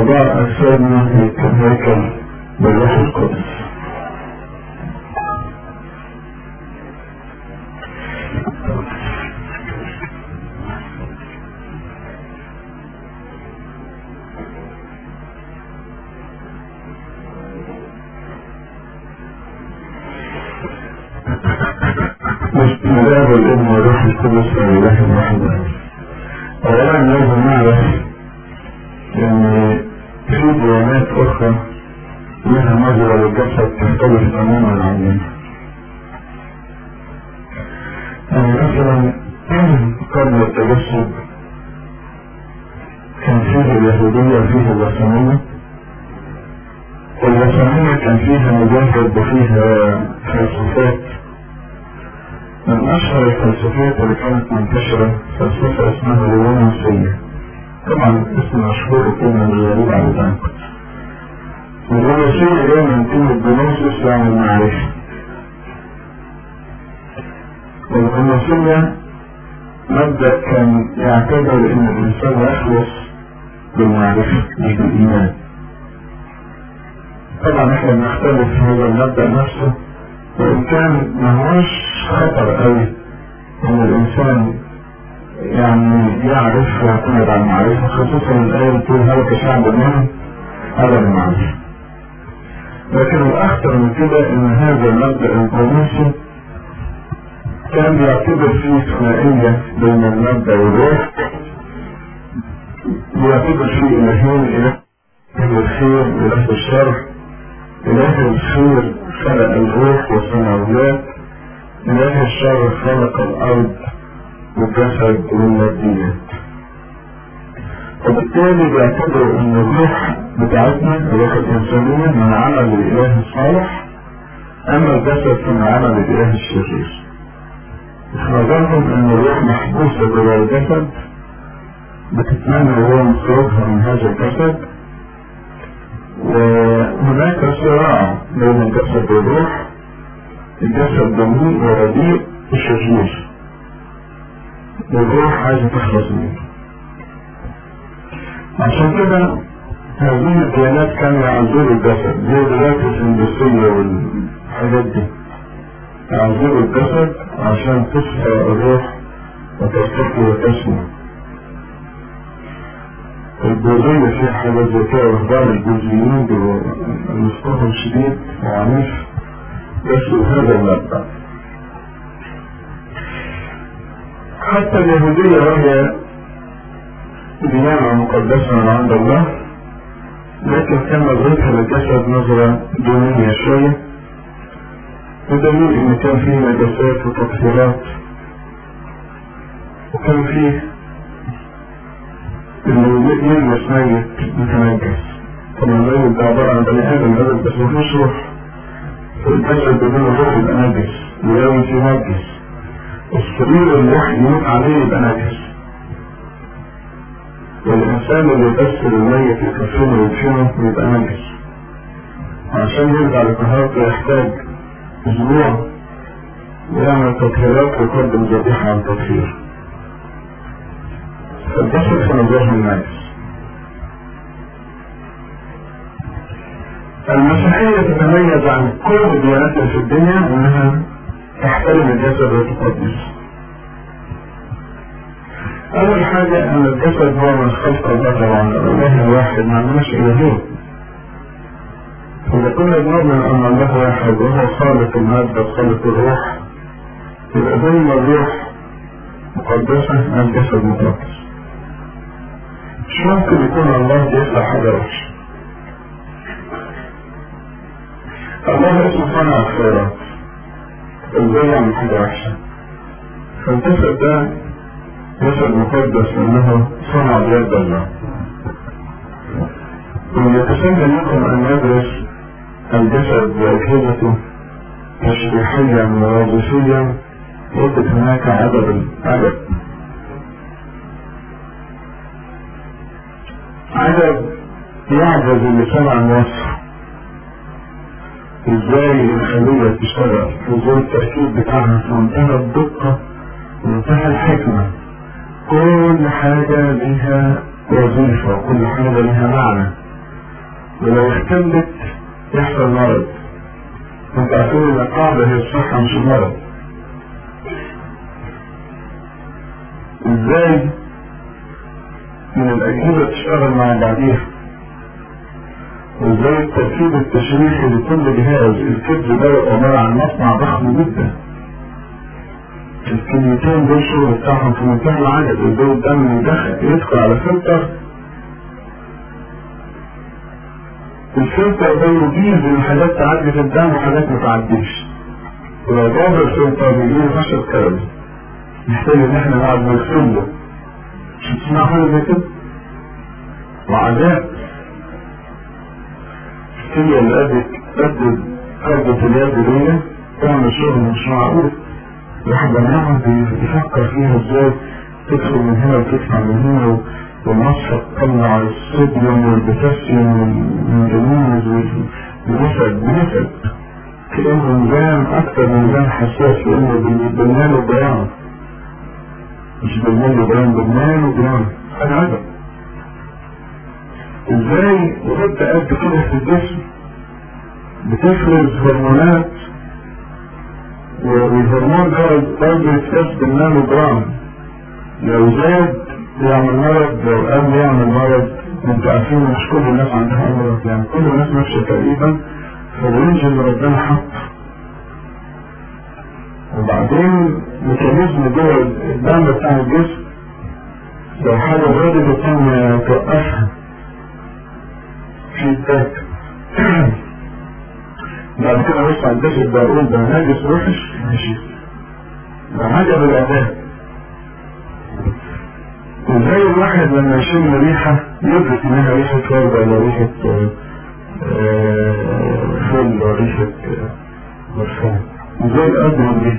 أعضاء أجسادنا هيكل بالروح القدس بسم الله والابن والروح القدس الاله الواحد اولا لازم نعرف ان في ديانات اخرى لها نظرة للجسد تختلف تماما عننا يعني مثلا قبل التجسد كان فيه اليهودية وفيه الوثنية والوثنية كان فيها مجاهد وفيها فلسفات من أشهر الفلسفات اللي كانت منتشرة فلسفة اسمها الرومانسية طبعا اسم مشهور كلمة الغريب على الأنفس الرومانسية جاية من كلمة جنوسيس يعني المعرفة والرومانسية مبدأ كان يعتبر إن الإنسان يخلص بالمعرفة مش بالإيمان طبعا احنا بنختلف في هذا المبدأ نفسه وإن كان ما هوش خطر قوي إن الإنسان يعني يعرف ويعتمد على المعرفة خصوصا الآية بتقول هلك شعب منهم على المعرفة لكن الأخطر من كده إن هذا المبدأ القانوني كان بيعتبر فيه ثنائية بين المبدأ والروح بيعتبر فيه إلهين إله الخير وإله الشر إله الخير خلق الروح والسماويات إله الشر خلق الأرض والجسد والماديات وبالتالي بيعتبروا ان الروح بتاعتنا الروح الانسانية من عمل الاله الصالح اما الجسد فمن عمل الاله الشرير نظرهم ان الروح محبوسة جوه الجسد بتتمنى وهو من خروجها من هذا الجسد وهناك صراع بين الجسد والروح الجسد جميل ورديء وشرير والروح عايزة تخلص منه عشان كده هذه الديانات كانوا يعذبوا الجسد زي دلوقتي الهندسية والحاجات دي يعذبوا الجسد عشان تصفى الروح وترتقي وتسمع الجوزية فيها حاجة زي كده رهبان الجوزيين دول مصطفى شديد وعنيف بس هذا المبدأ حتى اليهودية وهي ديانة مقدسة من عند الله لكن كان نظرتها للجسد نظرة دونية شوية بدليل ان كان فيه نجاسات وتطهيرات وكان فيه اللي يلمس ميت متنجس طبعا الميت ده عبارة عن بني ادم نجس بس مفيش روح فالجسد بدون الروح يبقى نجس ويوم ينجس السرير اللي واحد يموت عليه يبقى نجس والإنسان اللي يكسر الميت يكفنه ويدفنه يبقى نجس عشان يرجع لطهارته يحتاج أسبوع ويعمل تطهيرات ويقدم ذبيحة عن تطهير فالجسد في نظرهم نجس المسيحية تتميز عن كل الديانات اللي في الدنيا انها تحترم الجسد وتقدسه أول حاجة أن الجسد هو من خلق الله طبعا الإله الواحد ما عندناش إلهين إذا كنا بنؤمن أن الله واحد وهو خالق المادة وخالق الروح يبقى زي ما الروح مقدسة الجسد مقدس مش ممكن يكون الله بيخلق حاجة وحشة الله اسمه صنع الخيرات ازاي يعمل حاجة وحشة فالجسد ده جسد مقدس انه صنع بيد الله ويتسنى لكم ان ندرس الجسد واجهزته تشريحيا ووظيفيا يوجد هناك عدد عدد عدد يعجز اللسان عن وصفه ازاي الخلية تشتغل وازاي التركيب بتاعها في منتهى الدقة ومنتهى الحكمة كل حاجة لها وظيفة وكل حاجة لها معنى ولو اختلت يحصل مرض انت عارفين ان القاعدة هي الصحة مش المرض ازاي من الأجهزة تشتغل مع بعضيها وازاي التركيب التشريحي لكل جهاز الكبد ده عبارة عن مصنع ضخم جدا الكليتين دول الشغل بتاعهم في منتهى العجب ازاي الدم يدخل يدخل على فلتر الفلتر ده يجيز ان حاجات تعدي في الدم وحاجات ما تعديش ولو ضرب الفلتر بيجيب فشل كلوي محتاج ان احنا نقعد نغسل له مش بتسمع حاجه زي كده وعذاب هي اللي قدت قدت قدت اليد دي تعمل شغل مش معقول الواحد لما يقعد يفكر فيها ازاي تدخل من هنا وتطلع من هنا والمصفى تطلع الصوديوم والبوتاسيوم والمنجنيز والنسب بنسب كأنه ميزان أكتر من ميزان حساس لأنه بالنان وبيان مش بالنان وبيان بالنان وبيان حاجة عجب ازاي وغدة قد كده في الجسم بتفرز هرمونات والهرمون ده برضه يتقاس بالنانو جرام لو زاد يعمل مرض لو قل يعمل مرض انتوا عارفين مش كل الناس عندها مرض يعني كل الناس ماشيه تقريبا في الرينج اللي ربنا حطه وبعدين ميكانيزم جوه الدم بتاع الجسم لو حاجه غير الثانيه توقفها فيدباك بعد كده وسع الجسد بقول ده ناجس وحش ماشي ده عجب الاداء ازاي الواحد لما يشم ريحة يدرك انها ريحة وردة ولا ريحة فل ولا ريحة برفان ازاي الأدرك دي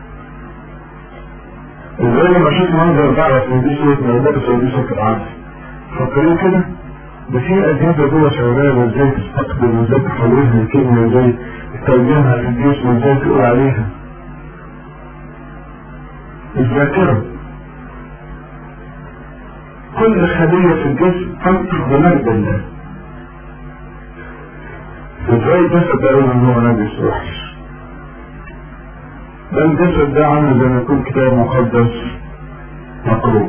ازاي لما اشوف منظر بعرف ان دي صوت ملبس ولا دي صوت العزف فكرين كده ده في أجهزة جوه شغالة وازاي تستقبل وازاي تحولها الكلمة وازاي تترجمها في الجسم وازاي تقول عليها الذاكرة كل خلية في الجسم تنطق بمجد الله ازاي الجسد ده ان هو نجس وحش ده الجسد ده عامل زي ما يكون كتاب مقدس مقروء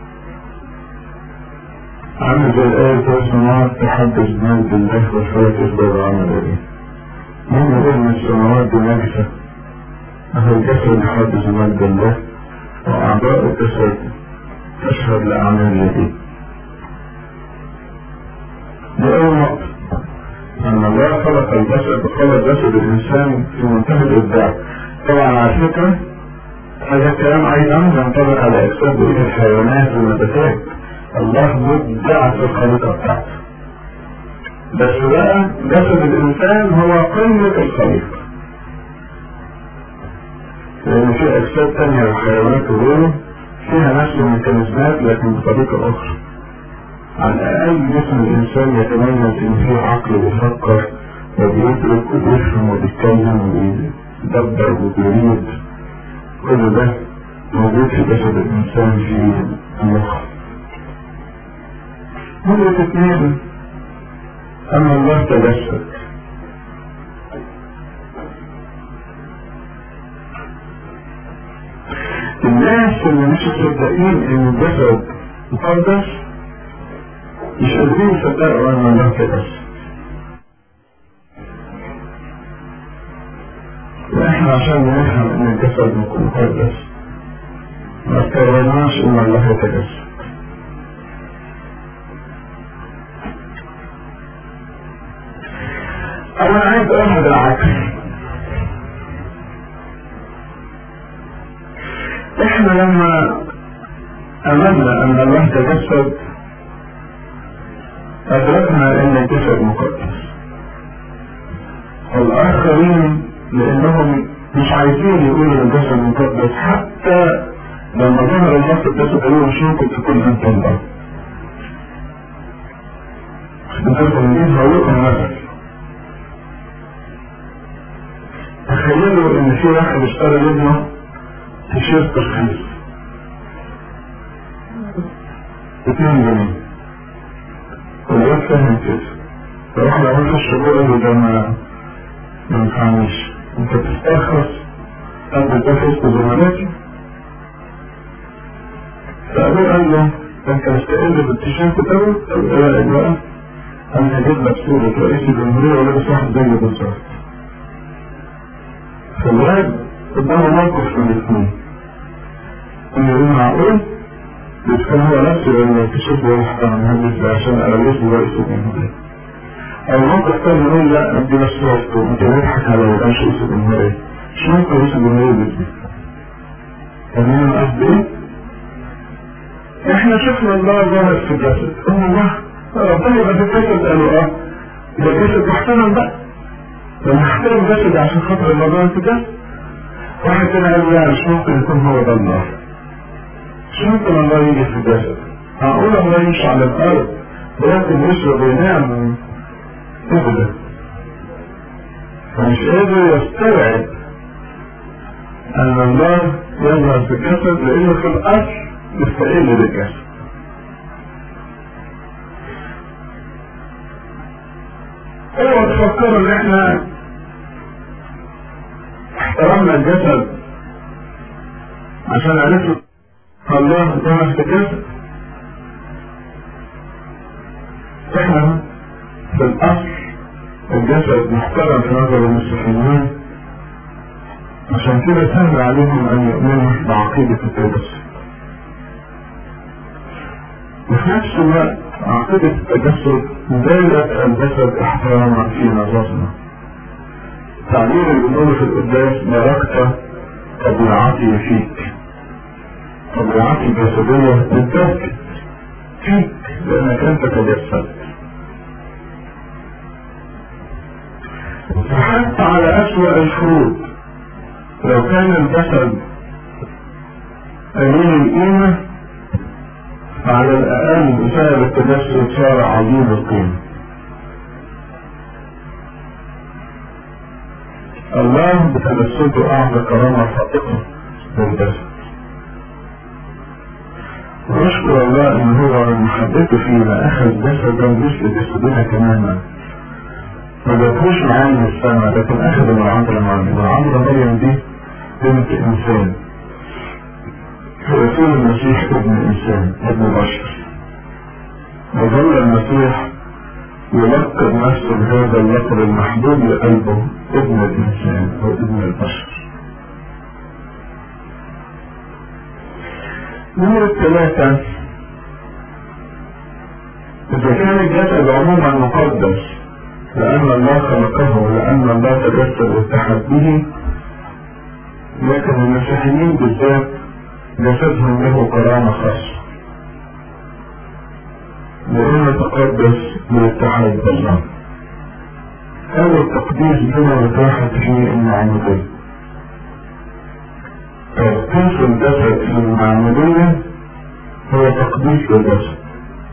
عامل زي الآية بتاع السماوات تحدث بمجد الله والفلك يخبر عن الإله مين يقول إن السماوات دي نجسة أهو الجسد يحدث بمجد الله وأعضاء الجسد تشهد لأعمال اليدين دي أول نقطة أن الله خلق الجسد خلق جسد الإنسان في منتهى الإبداع طبعا على فكرة هذا الكلام أيضا ينطبق على أجساد بقية الحيوانات والنباتات الله مبدع في الخليقة بتاعته بس بقى جسد الإنسان هو قمة الخليقة لأن في أجساد تانية للحيوانات وغيره فيها نفس الميكانيزمات لكن بطريقة أخرى على الأقل جسم الإنسان يتميز إن فيه عقل بيفكر وبيدرك وبيفهم وبيتكلم وبيدبر وبيريد كل ده موجود في جسد الإنسان في المخ مرة اثنين أن الله تجسد الناس اللي مش مصدقين ان الجسد مقدس مش قادرين يصدقوا ان الله تجسد واحنا عشان نفهم ان الجسد مقدس ما استغربناش ان الله يتجسد انا عايز اخد العكس احنا لما امنا ان الله تجسد ادركنا ان الجسد مقدس والاخرين لانهم مش عايزين يقولوا ان الجسد مقدس حتى لما ظهر الله في الجسد قالوا مش ممكن تكون انت الله متفهمين هقول لكم مثل تخيلوا ان في واحد اشترى لابنه تيشيرت رخيص اتنين جنيه والواد فاهم كده فاحنا قلنا الشباب قالوا ده ما ما ينفعنيش انت بتسترخص قبل ده فزت زملاتي فابوه قال له انت مستقل بالتيشيرت دوت او ايه بقى انا هجيب لك صورة رئيس الجمهورية ولابس واحد زيه بالظبط فالواد قدامه موقف من الاثنين انه يقول معقول بس كان هو نفسه لما اكتشف له واحد مهندس عشان ألوثه رئيس الجمهورية أو موقف تاني يقول لا أدي بس صورته أنت بتضحك على وقاش رئيس الجمهورية مش ممكن رئيس الجمهورية بيدي فاهمين القصد إيه؟ إحنا شفنا الله ظاهر في الجسد قلنا الله ربنا يبقى في الجسد قالوا أه يبقى الجسد محترم بقى لما نحترم جسد عشان خاطر الله ظاهر في الجسد واحد تاني قال لا مش ممكن يكون هو ده الله مش ممكن الله يجي في الجسد معقول الله يمشي على الارض ولكن يشرب وينام ابدا فمش قادر يستوعب ان الله يظهر في الجسد لانه في الاصل يستقل بالجسد اوعى تفكروا ان احنا احترمنا الجسد عشان عرفنا الله ظهر في الجسد احنا في الاصل الجسد محترم في نظر المسيحيين عشان كده سهل عليهم ان يؤمنوا بعقيدة التجسد وفي نفس الوقت عقيدة التجسد زادت الجسد احتراما في نظرنا تعبير اللي بنقوله في القداس باركت طبيعتي فيك طبيعتي الجسدية تتأكد فيك لأنك أنت تجسدت وحتى على أسوأ الفروض لو كان الجسد قليل القيمة فعلى الأقل بسبب التجسد صار عظيم القيمة الله بتجسده أعطى كرامة فائقة للجسد ونشكر الله ان هو من محبته فينا اخذ جسدا مثل جسدنا تماما ما جابهوش معاه من السماء لكن اخذ من عذراء مريم وعذراء مريم دي بنت انسان فيكون المسيح ابن انسان ابن بشر وظل المسيح يلقب نفسه بهذا اللقب المحبوب لقلبه ابن الانسان او ابن البشر نمرة ثلاثة إذا كان الجسد عموما مقدس لأن الله خلقه ولأن الله تجسد واتحد به لكن المسيحيين بالذات جسدهم له كرامة خاصة لأنه تقدس بالاتحاد بالله هذا التقديس بما متاحت فيه المعمودية تقديس الجسد في المعمودية هو تقديس الجسد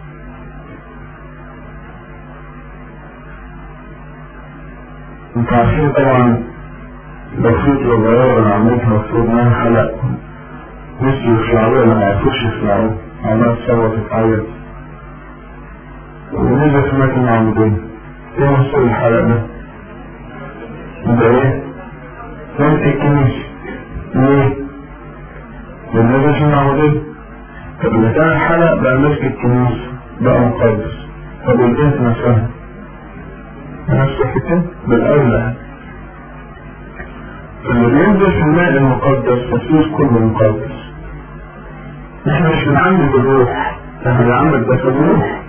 انت عارفين طبعا بسيط وغيار العمود مفروض انها حلق نسي يخلعوه ولا ما عرفوش يخلعوه عمال تصوت وتعيط ونزل سمعت المعمودية ايه مصر الحلق ده؟ ده ايه؟ ملك الكنيسة ليه؟ لأن ده شيء معمودية طب إذا كان الحلق بقى ملك الكنيسة بقى مقدس طب والبنت نفسها نفس الحكاية بالأولى اللي بينزل في الماء المقدس تصير كله مقدس احنا مش بنعمد الروح احنا بنعمد بس الروح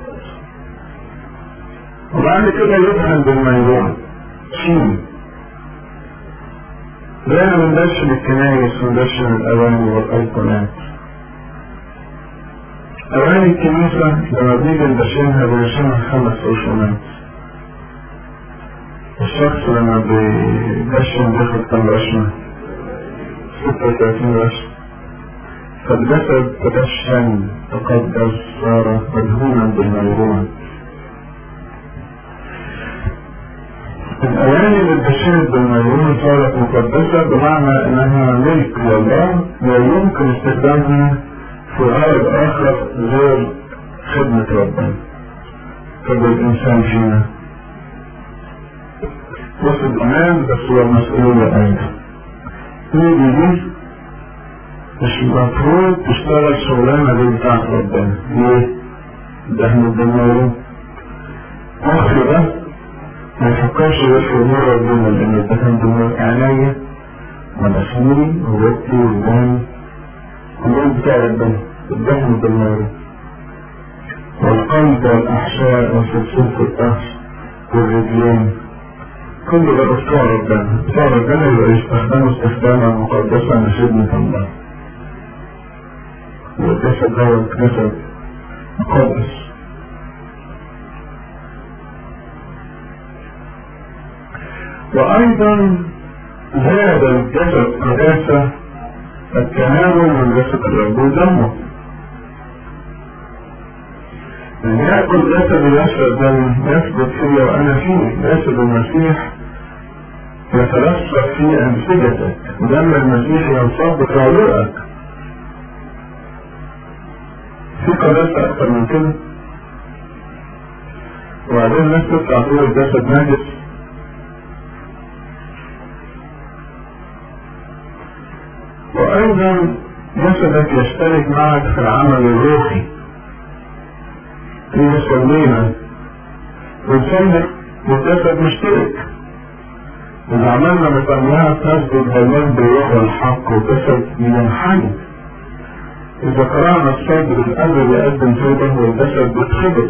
وبعد كده يدهن بالميرون شيل لا بندش بالكنايس وندش الأواني والأيقونات أواني الكنيسة لما بنيجي ندشنها بنشنها خمس رسومات الشخص لما بيدشن بياخد كام رشمة؟ 36 رشمة فالجسد تدشن تقدس صار مدهونا بالميرون الأواني اللي اتدشنت بالميرون صارت مقدسة بمعنى إنها ملك لله لا يمكن استخدامها في غرض آخر غير خدمة ربنا طب الإنسان فينا واخد امان بس هو المسؤولية ايضا ايدي دي مش المفروض تشتغل شغلانة دي بتاعت ربنا ليه؟ ده احنا بنقول اخي ده ما يفكرش غير في امور ربنا لان ده كان دماغ عينيا مناخيري ورقبتي وداني كلهم بتاع ربنا قدامهم دماغي والقلب والاحشاء وسلسلة القهر والرجلين كل ده بتوع ربنا بتوع ربنا يبقى يستخدموا استخداما مقدسا لخدمة الله والجسد ده جسد مقدس وأيضا زاد الجسد قداسة التناول من جسد الرب ودمه من يأكل جسد يشرب دم يثبت فيه وأنا فيه جسد المسيح يترسخ في أنسجتك ودم المسيح ينصب في عروقك في قداسة أكتر من كده وبعدين الناس تطلع تقول الجسد نجس وأيضا جسدك يشترك معك في العمل الروحي في صلينا ونصلي والجسد مشترك إذا عملنا مسميات تثبت بالمجد بالروح والحق والجسد ينحني إذا قرأنا الصدر القلب بيقدم توبة والجسد بيتخبط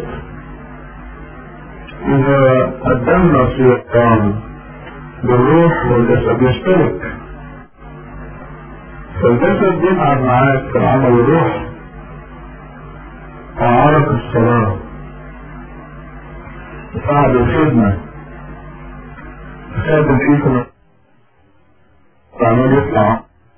إذا قدمنا صيام بالروح والجسد يشترك فالجسد بيتعب معاك في العمل الروحي وعرق الصلاة وصعب الخدمة خادم فيكم عمال يطلع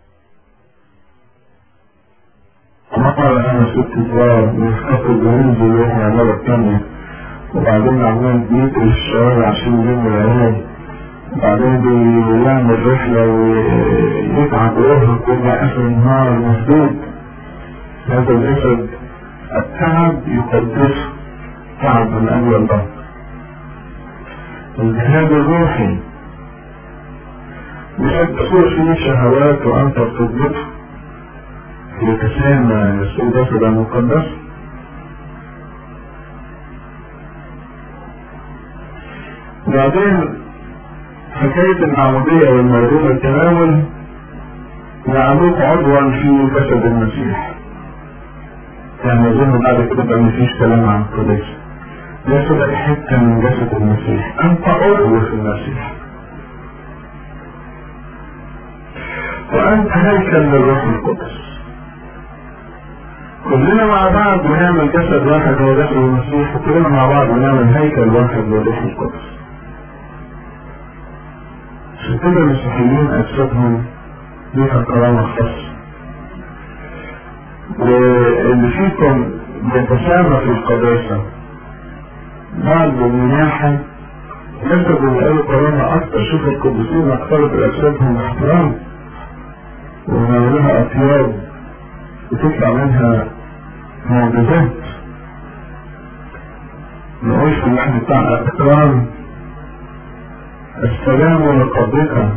مرة أنا ست صغار بيخطط وينزل يروح العمارة التانية وبعدين عمال بيجري في الشوارع عشان يلم العيال وبعدين بيعمل رحلة ويتعب ويرهق ويرجع آخر النهار مسدود هذا الجسد التعب يقدسه تعب من أجل الله الجهاد الروحي بحب تصير فيه شهوات وأنت بتضبطها في تسامى يسوع جسد المقدس وبعدين حكاية المعمودية والموضوع التناول يعملوك عضوا في جسد المسيح يعني اظن بعد كده بقى مفيش كلام عن القدس جسدك حتة من جسد المسيح انت عضو في المسيح وانت هيكل للروح القدس كلنا مع بعض بنعمل جسد واحد هو جسد المسيح وكلنا مع بعض بنعمل هيكل واحد للروح القدس عشان كده المسيحيين اجسادهم ليها كرامة خاصة واللي فيكم بيتسامى في القداسة بعد المناحة يكتبوا بقاله كرامة أكتر شوف القديسين اختلط أجسادهم باحترام ويعملوها أطياب وتطلع منها معجزات نعيش في اللحن بتاع احترام السلام لقبك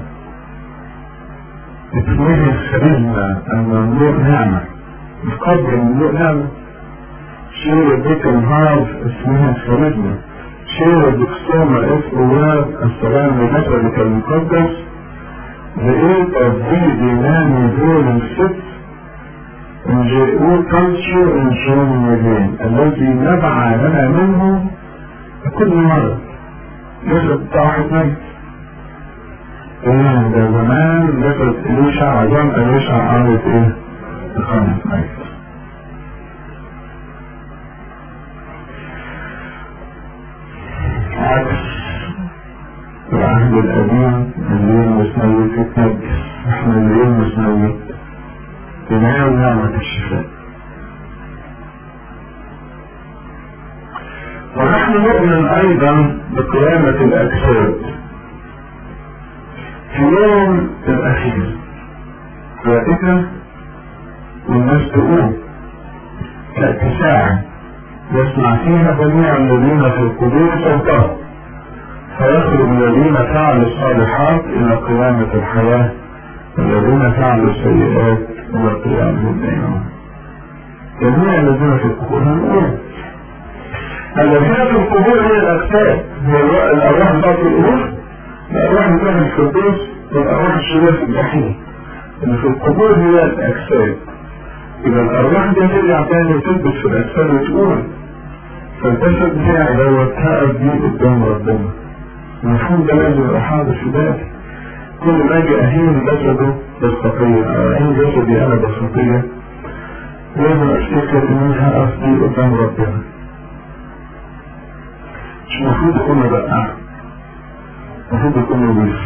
اسمه الخريجنا المملوء نعمة القبر المملوء نعمة شير الدكن هارف اسمها الخريجنا شير الدكسومة اسم واد السلام لجسدك المقدس The eight of these demand reveal in six and culture and showing again الذي نبع لنا منه كل مرة جسد بتاع واحد ميت ايه ده زمان جسد إليشع عظام إليشع عملت ايه؟ الخمس ميت عكس العهد القديم اليوم مسنوي تتنجس احنا اليوم مسنوي بنعم نعمة الشفاء ونحن نؤمن ايضا بقيامة الاجساد في يوم الاخير فاتكة والناس تقوم تأتي ساعة يسمع فيها جميع الذين في القبور صوتها فيخرج الذين فعلوا الصالحات إلى قيامة الحياة والذين فعلوا السيئات إلى قيامة الدينون جميع الذين في القبور هنقول الذين في القبور هي الأجساد هي الأرواح بتاعت القبور الأرواح بتاعت الفردوس والأرواح الشريرة في الجحيم اللي في القبور هي الأجساد إذا الأرواح دي ترجع تاني وتثبت في الأجساد وتقول فالجسد بتاعي دوت هقف بيه قدام ربنا المفهوم ده لازم يبقى حاضر في بالي كل ما اجي اهين جسده بالخطية او اهين جسدي انا بالخطية لازم افتكر ان انا هقف بيه قدام ربنا مش المفروض اكون مبقع المفروض اكون نظيف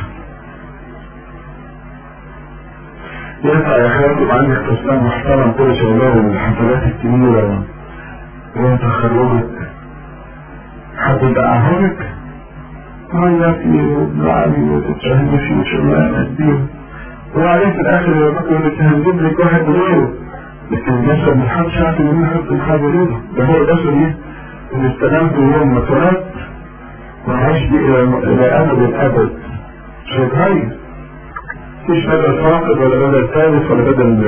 ينفع يا اخواتي يبقى عندك فستان محترم كده شغال الحفلات الكبيرة وانت تخرجك حد يدعهولك تعيطي وتزعلي وتتشهدي فيه وشغلانة كبيرة وبعدين في الاخر يا بكر تهذب لك واحد غيره لكن الجسد محدش عارف ان انا احط حاجه غيره ده هو الجسد ايه اللي استلمته يوم ما اتولدت وعاش بيه الى الى ابد الابد مش هيتغير مفيش بدل فاقد ولا بدل ثالث ولا بدل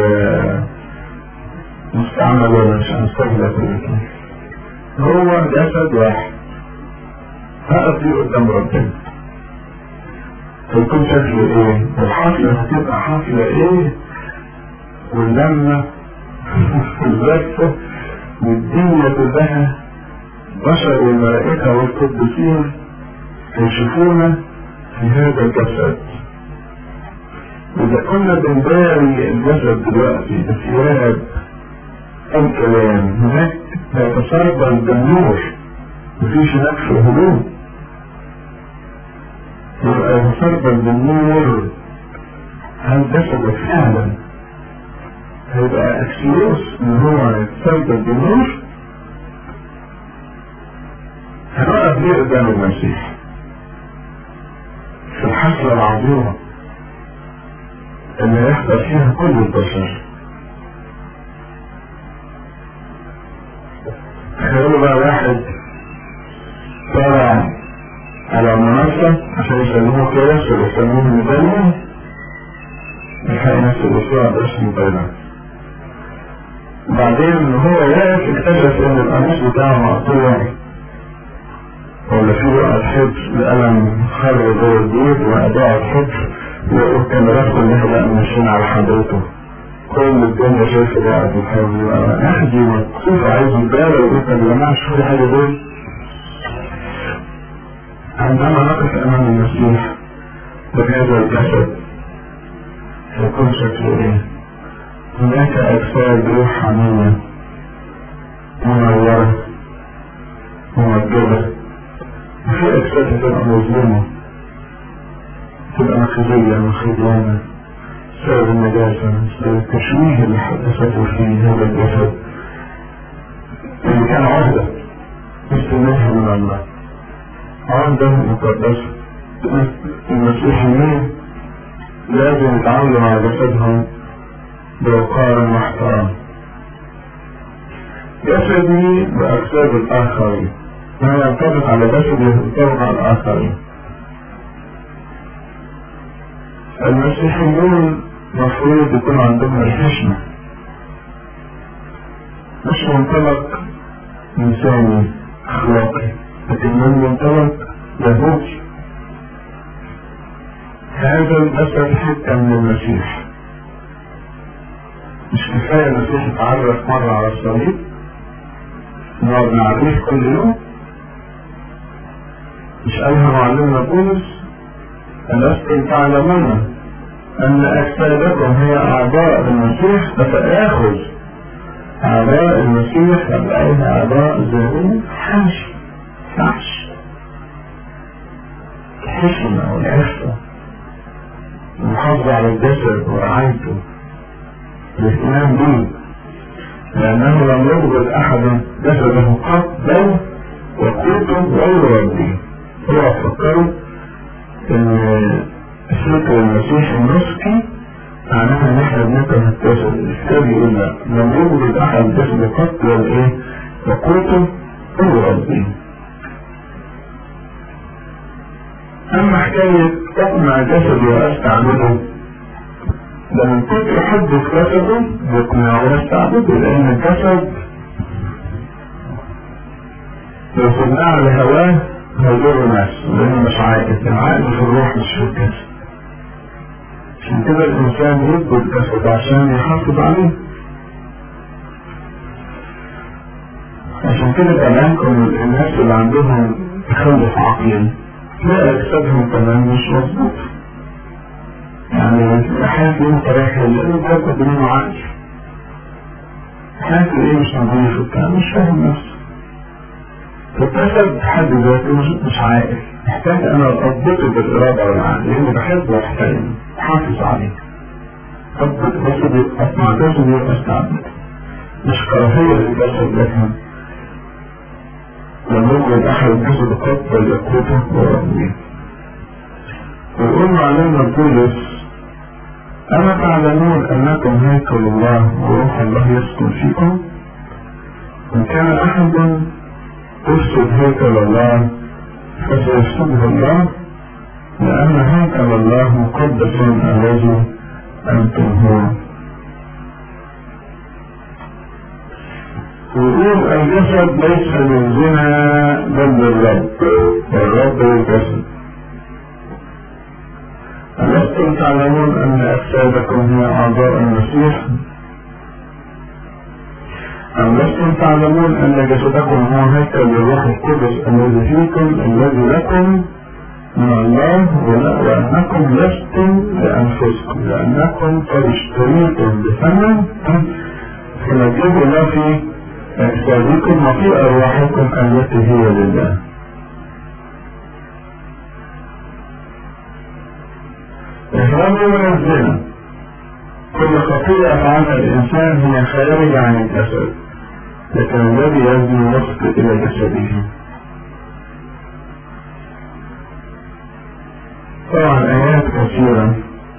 مستعمل ولا مش هنستغل هو جسد واحد هقف فيه قدام ربنا فيكون شكله ايه والحفلة هتبقى حفلة ايه واللمة والزفة والدنيا كلها بشر والملائكة والقدسين يشوفونا في هذا الجسد إذا كنا بنباري الجسد دلوقتي بثياب أو كلام هناك يتصربل بالنور مفيش هناك في هدوء يبقى يتصربل بالنور هل جسدك فعلا هيبقى اكسيوس ان هو يتصربل بالنور هنقف ليه قدام المسيح في الحفلة العظيمة اللي يحضر فيها كل البشر تخيلوا بقى واحد طالع على منصة عشان يسلموه كده ويسلموه ميدالية يلحق نفسه بسرعة باسم ميدالية بعدين هو واقف اكتشف ان القميص بتاعه مقطوع ولا في وقت حبس القلم خرج جوه البيت وأداء الحبس والكاميرات كلها بقى ماشيين على حضرته كل الدنيا شايفة بقى بيحاول اخدي مكسوف عايز يبالغ وقلت يا جماعة شوفوا حاجة دول عندما نقف امام المسيح بهذا الجسد يكون شكله ايه هناك اجساد روحانية منورة ممجدة وفي اجساد تبقى مظلمة تبقى مخزية مخزيانة بسبب النجاسة بسبب التشويه اللي حدثته في هذا الجسد اللي كان عهدة مستمرها من الله عهدة مقدسة المسيحيين لازم يتعاملوا مع جسدهم بوقار واحترام جسدي بأجساد الآخرين ما ينطبق على جسدي ينطبق على الآخرين المسيحيون مفروض يكون عندهم الحشمة مش منطلق إنساني أخلاقي لكن من منطلق لاهوتي هذا الجسد حتة من المسيح مش كفاية المسيح يتعرف مرة على الصليب نقعد نعرفه كل يوم مش قالها معلمنا بولس ألستم تعلمون أن أجسادكم هي أعضاء المسيح فآخذ أعضاء المسيح فبأيها أعضاء ذهنية حاش حاش الحشمة والعفة المحافظة على الجسد ورعايته الاهتمام به لأنه لم يقبل أحد جسده قط بل وقوته غير ربه هو فكروا ان فكر المسيح النسكي معناها ان احنا بنكره الجسد الكتاب يقول لا لم يوجد احد جسد قط ولا ايه وقوته هو ربي حكاية اقنع جسدي واستعبده ده من كتر حبه في جسده يقنعه ويستعبده لان الجسد لو سبناه على هواه هيضر نفسه لانه مش عاقل العقل في الروح مش في الجسد عشان كده الانسان يضبط جسده عشان يحافظ عليه عشان كده كلامكم الناس اللي عندهم تخلف عقلي تلاقي اجسادهم كمان مش مظبوط يعني حاسس ان انت رايح لانه بجد منه عقل حاسس ايه مش نظيف وبتاع مش فاهم نفسه فالجسد بحد ذاته مش مش عاقل محتاج انا اضبطه بالاراده والعقل لاني بحبه واحترمه احافظ عليه اضبط جسدي اصنع جسدي واستعبد مش كراهيه للجسد لكن لم يوجد احد الجسد قط بل يقوته وربه ويقول معلمنا بولس أما تعلمون أنكم هيكل الله وروح الله يسكن فيكم إن كان أحد يفسد هيكل الله فسيفسده الله لأن هيكل الله مقدس الذي أنتم هو ويقول الجسد ليس للزنا بل للرب والرب للجسد ألستم تعلمون أن أجسادكم هي أعضاء المسيح أم لستم تعلمون أن جسدكم هو هيكل للروح القدس الذي فيكم الذي لكم من الله وأنكم لستم لأنفسكم لأنكم قد اشتريتم بثمن فمجد الله في أجسادكم وفي أرواحكم التي هي لله إخراجه من الزنا كل خطيئة فعلها الإنسان هي خارج عن الجسد لكن الذي يزني يسقط إلى جسده طبعا آيات كثيرة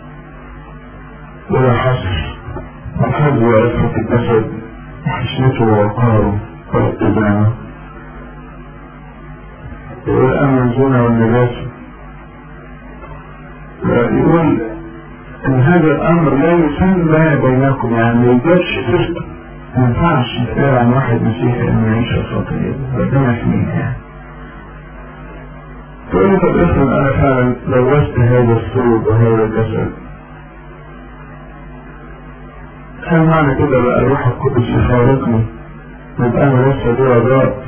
ولا حصر الحج وعفة الجسد وحشمته ووقاره والاتزانه يقول أما الزنا والنجاسة يقول ان هذا الامر لا يسمى بينكم يعني ما يجيبش سيرته ما ينفعش يتقال عن واحد مسيحي انه يعيش الخطيه ربنا يحميه يعني تقول لي طب افرض انا فعلا لوثت هذا الثوب وهذا الجسد هل معنى كده بقى الروح القدس يخالطني يبقى انا لسه دي رجاء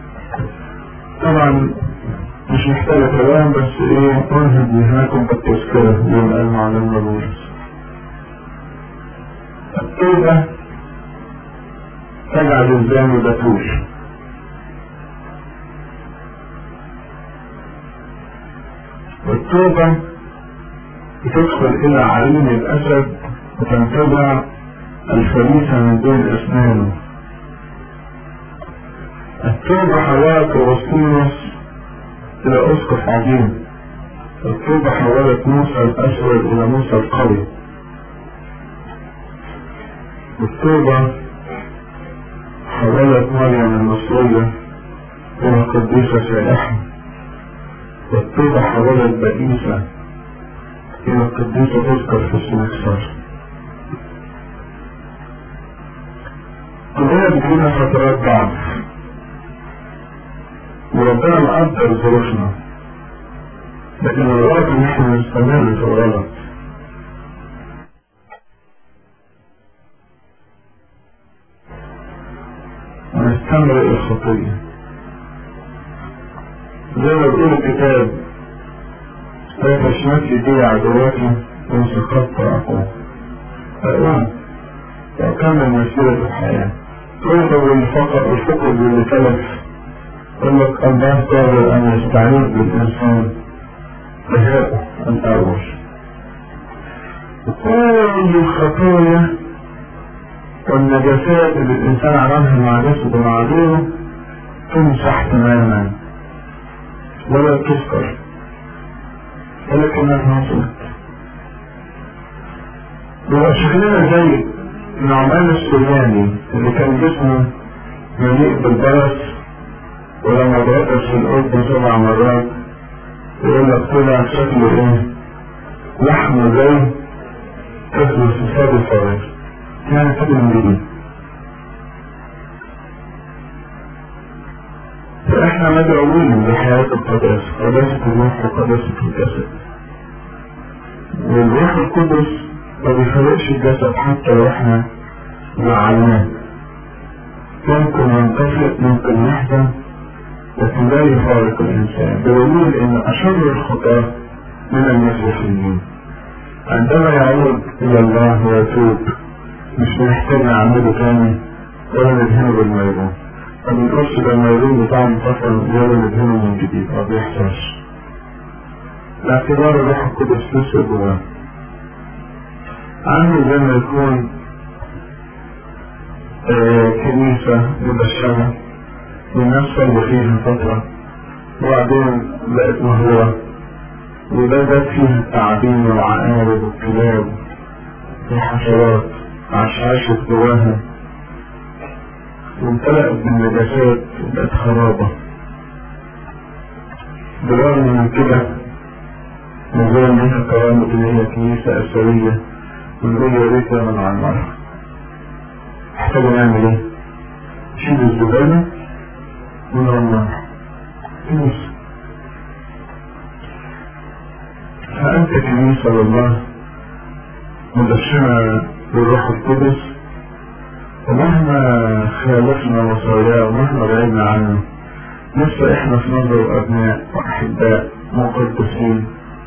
طبعا مش محتاجة كلام بس ايه انهب ذهنكم بالتذكرة يوم قال معلمنا بولس التوبة تجعل الزاني بتول والتوبة بتدخل إلى عرين الأسد وتنتزع الفريسة من بين أسنانه التوبة حياة أغسطينوس إلى أسقف عظيم التوبة حولت موسى الأسود إلى موسى القوي التوبة حولت مريم المصرية إلى قديسة سائحة والتوبة حولت بئيسة إلى قديسة تذكر في السنكسار كلنا بيجينا فترات ضعف وربنا مقدر ظروفنا لكن الغلط ان احنا نستمر في الغلط ونستمر الخطية زي ما بيقول الكتاب لا تشمت يدي عدواتي وانسقطت عقوب فأقوم وأكمل مسيرة الحياة تقدر الفقر الفقر اللي تلف يقول لك الله قادر أن يستعيد بالإنسان بهاءه الأول وكل الخطايا والنجاسات اللي الإنسان عملها مع جسده ومع غيره تمسح تماما ولا تذكر ولكنها حصلت يبقى شكلنا زي نعمان السرياني اللي كان جسمه مليء بالبرص ولما اتغطس في الأرض سبع مرات يقول لك طلع شكله ايه لحم زي كسر الصفات الفوائد يعني كده من جديد فاحنا مدعوين لحياة القداسة قداسة الروح وقداسة الجسد والروح القدس ما بيفرقش الجسد حتى لو احنا زعلناه ممكن ينطفئ ممكن يحزن لكن لا يفارق الإنسان بدليل أن أشر الخطاة من المسيحيين عندما يعود إلى الله ويتوب مش محتاج نعمله تاني ولا ندهنه بالميرون ما بنقولش ده الميرون بتاع انفصل يلا ندهنه من جديد ما بيحصلش لاعتبار الروح القدس لسه جواه عامل زي ما يكون آه كنيسة مدشنة والناس صلوا فيها فترة وبعدين بقت مهورة وبدأت فيها التعابين والعقارب والكلاب والحشرات عشعشت جواها وامتلأت بالنجاسات وبقت خرابة بالرغم من كده نزال منها كرامة اللي هي كنيسة أثرية ونقول يا ريت من عمرها محتاج نعمل ايه؟ نشيل الزبالة ونرممها كنيسة فأنت كنيسة لله مدشنة بالروح القدس ومهما خالفنا وصاياه ومهما بعدنا عنه لسه احنا في نظر أبناء وأحباء مقدسين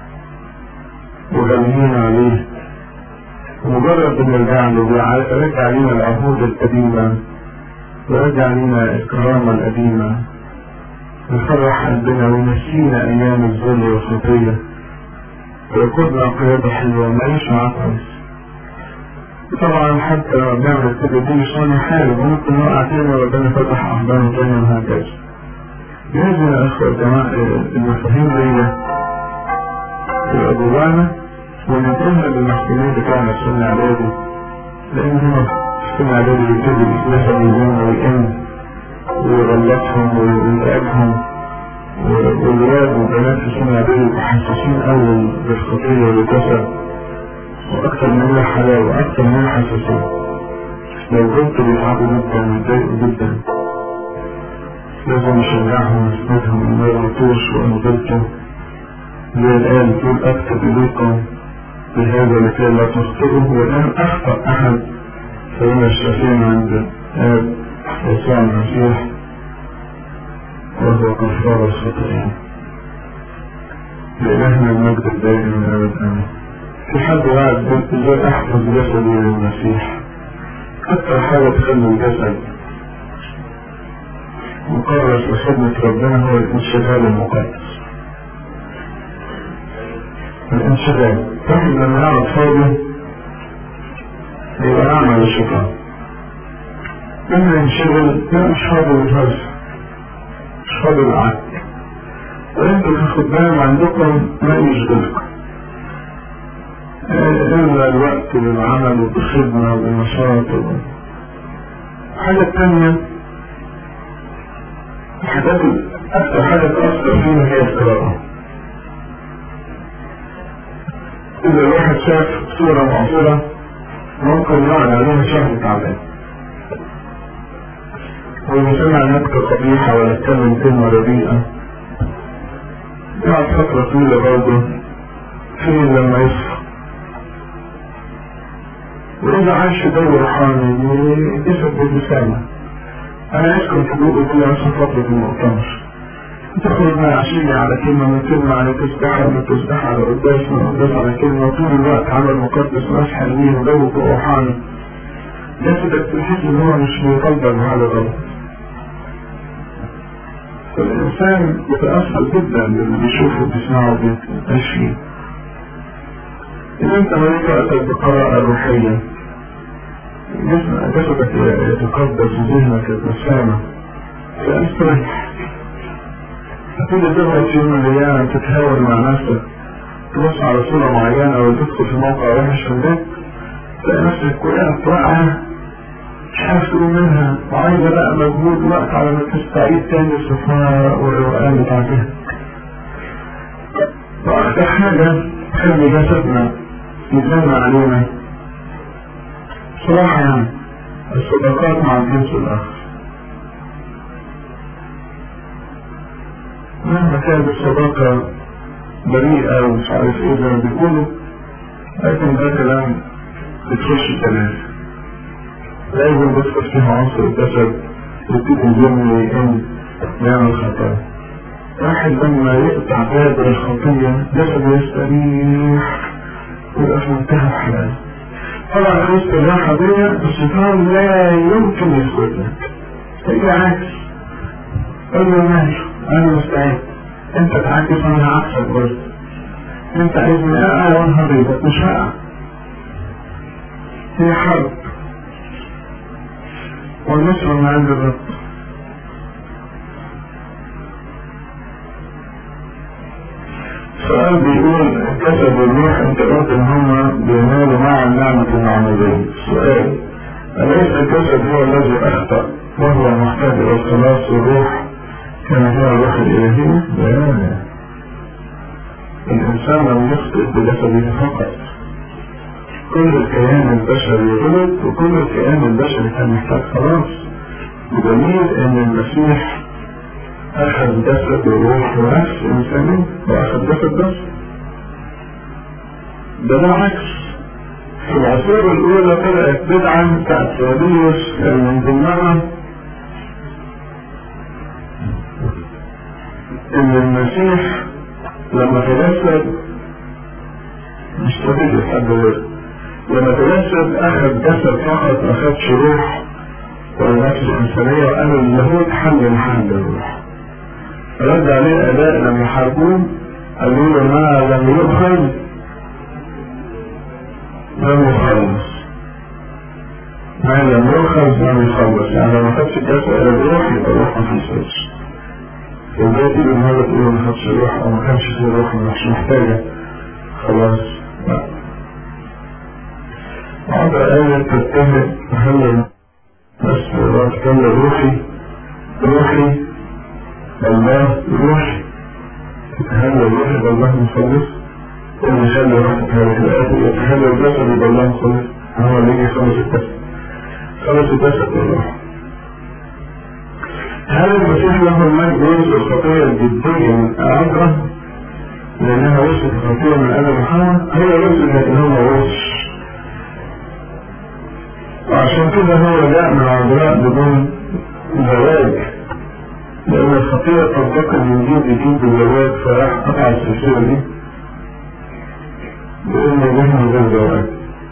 وغاليين عليه ومجرد بنرجع له بيرجع لنا العهود القديمة ويرجع لنا الكرامة القديمة ويفرح قلبنا وينسينا أيام الذل والخطية ويقودنا قيادة حلوة ونعيش معاه كويس طبعا حتى لما بنعمل كده دي مش أنا حالة ممكن نقع تاني وربنا فتح أحضانه تاني وهكذا لازم يا أخوة الجماعة المفاهيم دي تبقى جوانا وننتهي بالمحكمين بتاعنا في سن إعدادي لأن هم في سن إعدادي بيبتدي مثلا ينام ويقم ويغلطهم ويتعبهم والولاد والبنات في سن إعدادي بيبقوا حساسين أوي بالخطية والكسل وأكثر منها حلاوة أكثر منها حساسية لو بنت بيتعبوا جدا ويتضايقوا جدا لازم نشجعهم ونسندهم ما يغلطوش وإن غلطوا زي الآية بتقول أكتب إليكم بهذا لكي لا تخطئوا والآن أخطأ أحد فإن الشفيع عند آب يسوع المسيح وهو كفار الخطئين لإلهنا المجد الدائم من أبد آمين في حد وعد ازاي أحفظ جسدي للمسيح أكثر حاجة تخلي الجسد مكرس لخدمة ربنا هو الانشغال المقدس الانشغال واحد لما يقعد فاضي يبقى أعمى للشيطان لما ينشغل لا مش فاضي للهرس مش فاضي للعقل وانتوا كخدام عندكم ما يشغلكم إلا الوقت للعمل وبالخدمة وبالنشاط الحاجة الثانية الحاجات أكثر حاجة تأثر فيها هي القراءة إذا الواحد شاف صورة معصورة ممكن يقعد عليها شهر تعبان وإذا سمع نكتة قبيحة ولا اتكلم كلمة رديئة يقعد فترة طويلة برضه فين لما يصحى وإذا عاش في جو روحاني يجسد بالرسالة أنا أسكن في جوجل كل عشان فترة المؤتمر تخرج من عشية على كلمة من كلمة على تسبحة من تسبحة على قداس من قداس على كلمة طول الوقت عمل مقدس ناس حلوين وجو روحاني جسدك تحس إن هو مش مقدر على غلط فالإنسان يتأثر جدا باللي بيشوفه وبيسمعه وبيعيش فيه إذا أنت مريت وقتك بقراءة روحية جسدك يتقدس وذهنك يتسامى فاستريح هتيجي تغلط في يوم من الأيام تتهاون مع نفسك تبص على صورة معينة أو تدخل في موقع وحش في البيت تلاقي نفسك وقعت وقعة مش عارف تقوم منها وعايزة بقى مجهود وقت على ما تستعيد تاني الصفاء والروقان بتاعتها أكتر حاجة تخلي جسدنا يتجمع علينا صراحة يعني الصداقات مع الجنس الآخر مهما كانت الصداقة بريئة ومش عارف ايه زي ما بيقولوا لكن ده كلام بتخش الثلاثة لازم بيدخل فيها عنصر الجسد يبتدي يزن ويقل يعمل خطأ واحد لما يقطع باب الخطية جسده يستريح ويبقى في منتهى الحلال طبعا وسط الراحة دي الشيطان لا يمكن يسكت لك هي عكس قول له ماشي انا مستعد انت تعاكس وانا هعكسك برضه انت عايزني اقع وانا هضربك مش هقع هي حرب والنصر من عند الرب سؤال بيقول كسب الروح انت قلت ان هم بينالوا مع النعمة المعمودية سؤال أليس الجسد هو الذي أخطأ وهو محتاج إلى الخلاص والروح كما هو الروح الإلهية؟ لا الإنسان لم يخطئ بجسده فقط كل الكيان البشري غلط وكل الكيان البشري كان محتاج خلاص بدليل ان المسيح اخذ جسد وروح ونفس انساني واخذ جسد بس ده بالعكس في العصور الاولى طلعت بدعة بتاعت سياديوس كان من ضمنها ان المسيح لما تجسد مش طبيعي لحد دلوقتي لما تجسد اخذ جسد فقط ما اخذش روح ولا نفس الانسانيه وقالوا اليهود حل محل الروح رد عليه اداء لما يحاربوه قالوا له ما لم يدخل لم يخلص ما لم يؤخذ لم يخلص يعني لو ما خدش الجسد الى الروح يبقى الروح ما فيش وده تيجي النهارده تقول ما خدش روح او ما كانش فيه روح مش محتاجه خلاص لا بعض آية تتهم هل بس الله تكلم روحي روحي الله روحي تتهلى روحي بالله مخلص اللي يخلي روحك هذه الآية يتهلى الجسد بالله مخلص هو اللي يجي خلص الجسد خلص الجسد بالروح هل المسيح له المجد يرث الخطية الجدية من أعضرة لأنها وصلت الخطية من آدم وحواء هي وصلت لكن هو ما وصلش وعشان كده هو جاء من عذراء بدون زواج لأن الخطيئة تنتقل من جيد لجيد الزواج فراح قطع السلسلة دي بأن جه من غير زواج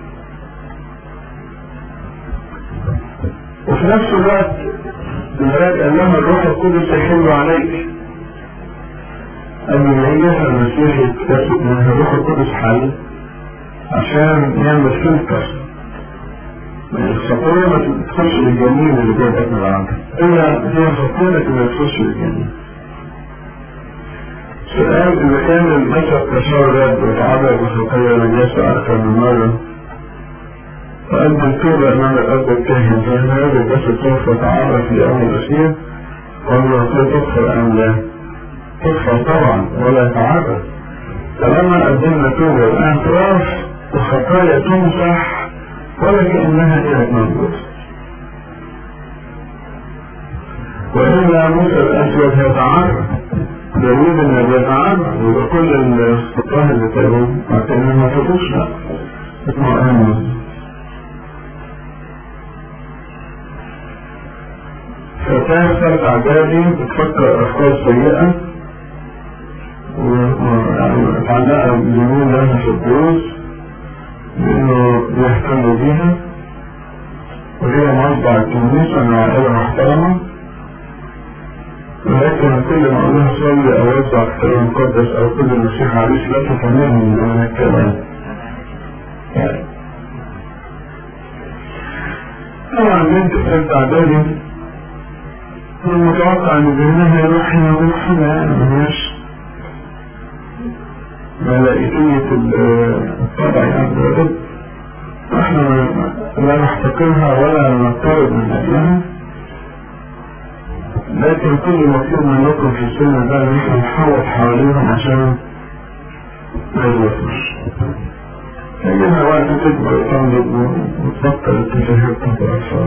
وفي نفس الوقت الملاك قال لها الروح القدس يحل عليك قبل ما يجي المسيح يكتسب من الروح القدس حل عشان يعمل فلتر الخطية ما تدخلش للجنين اللي جوه بطن العمل هي هي خطية لكن ما تدخلش للجنين سؤال إذا كان البشر تشرد وتعرض لخطية نجاسة أكثر من مرة وقدم توبة أمام الأب الكاهن فهل هذا الجسد سوف يتعرف في أمر الأخير ولا تغفر أم لا؟ تغفر طبعا ولا يتعرف طالما قدمنا توبة واعتراف وخطايا تمسح ولا كأنها كانت موجودة وإلا موسى الأسود هيتعرض داوود إنه بيتعرض ويبقى كل الخطاه اللي تابوا كأنهم ما تابوش لا اطمئنوا فتاة ثلاث أعدادي بتفكر أفكار سيئة ومتعلقة بجنون لها في الدروس لأنه بيهتموا بيها وهي مرضى الكنيسة من عائلة محترمة ولكن كل ما أقول لها صلي أو وزع الكتاب المقدس أو كل المسيح عريس لا تفهمني من الكلام يعني طبعا بنت ثالثة إعدادي من المتوقع إن ذهنها يروح هنا ويروح هنا يعني ملهاش ملائكية الطبع يعني احنا لا نحتقرها ولا نضطرب من اجلها لكن كل مطلوب منكم في السنة ده ان احنا نحوط حواليهم عشان ما يوفرش يجينا وقت تكبر وتنضج وتبطل التفاهات بتاعت الأطفال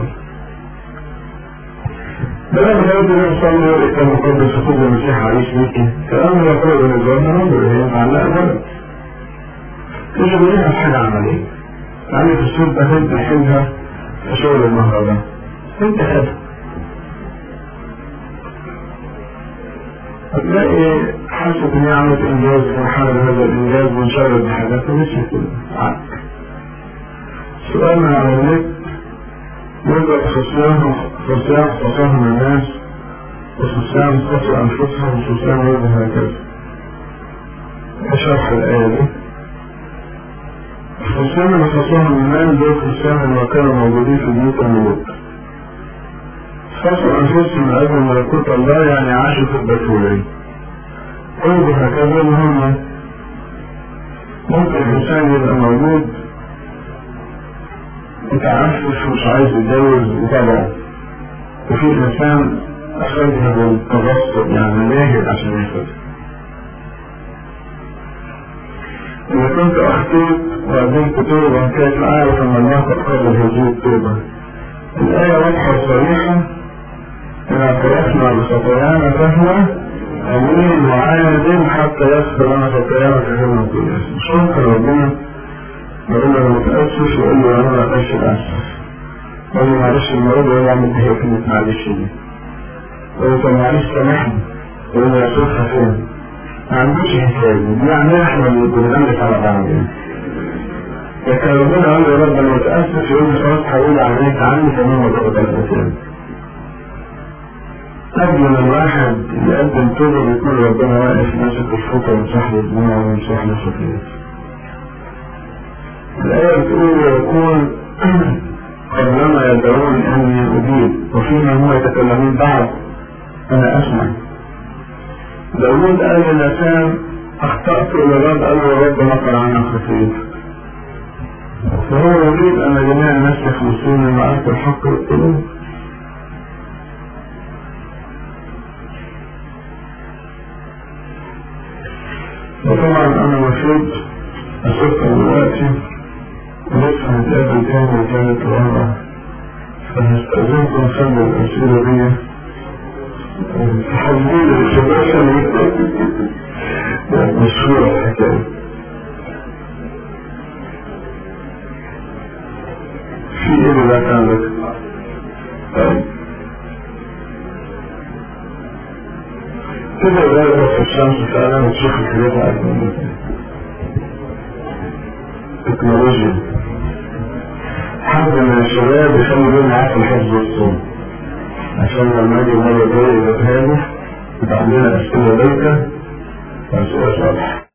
بلما كانت الإنسان كان مقدس خذ المسيح عيش بيكي كلام يقول بالنسبة لنا نظر هي متعلقة بلد تجي بيها حاجة عملية يعني في السلطة هد حلها في شغل المهرجان انت خدها هتلاقي حاسة ان هي عملت انجاز فرحانة بهذا الانجاز وانشغلت بحاجات ونسيت العك سؤالنا على النت يوجد خصيان خصيان تفاهم الناس وخصيان خصوا انفسهم وخصيان يوجد هكذا اشرح الآية دي الخصيان اللي خصوهم الناس دول خصيان اللي كانوا موجودين في بيوت الملوك خصوا أنفسهم لأجل ملكوت الله يعني عاشوا في البتولية قلبوا هكذا مهمة ممكن الإنسان يبقى موجود متعفف ومش عايز يتجوز وطبعا وفي إنسان أخذها بالتبسط يعني لاهب عشان ياخدها إذا كنت أخطيت وقدمت توبة كيف أعرف أن الله قد قبل هذه التوبة؟ الآية واضحة وصريحة إن اعترفنا بخطايانا فهو أمين وعادل حتى يغفر لنا خطايانا في يوم كل اسم مش ممكن ربنا يقول له أنا متأسف يقول له أنا ما أقدرش أتأسف يقول له معلش المرة دي يعمل هي كلمة معلش دي يقول له طب معلش سامحني يقول له أشوفها فين ما عندوش حساب دي يعني احنا اللي بنغلس على بعض يعني لكن ربنا قال له رب انا متاسف يقول لي خلاص هقول عليك عني كمان ما بقدر تاني قبل ما الواحد يقدم توبه بيكون ربنا واقف ماسك الفوطه ويمسح له دموعه ويمسح له خطيئته. الآية بتقول ويكون قبلما يدعون أني أجيب وفيما هم يتكلمون بعد أنا أسمع داود قال لنسان أخطأت إلى الرب قال له رب نقل عنك خطيئتك فهو يريد أن جميع الناس يخلصون معرفة الحق والقلوب وطبعا أنا المفروض أشوفها دلوقتي ولسه هنتقابل تاني وتالت ورابع فهستأذنكم خلوا الأسئلة دي تحضرين الشباب مشهورة الحكاية في ايه دلوقتي عندك؟ طيب كده بقى في الشمس فعلا وتشوف الحاجات عندنا تكنولوجيا حد من الشباب يخلي بالنا عارف الحفظ والصوم عشان لما اجي المرة الجاية يبقى هادي يبقى عندنا أسئلة بيتة وأسئلة صالحة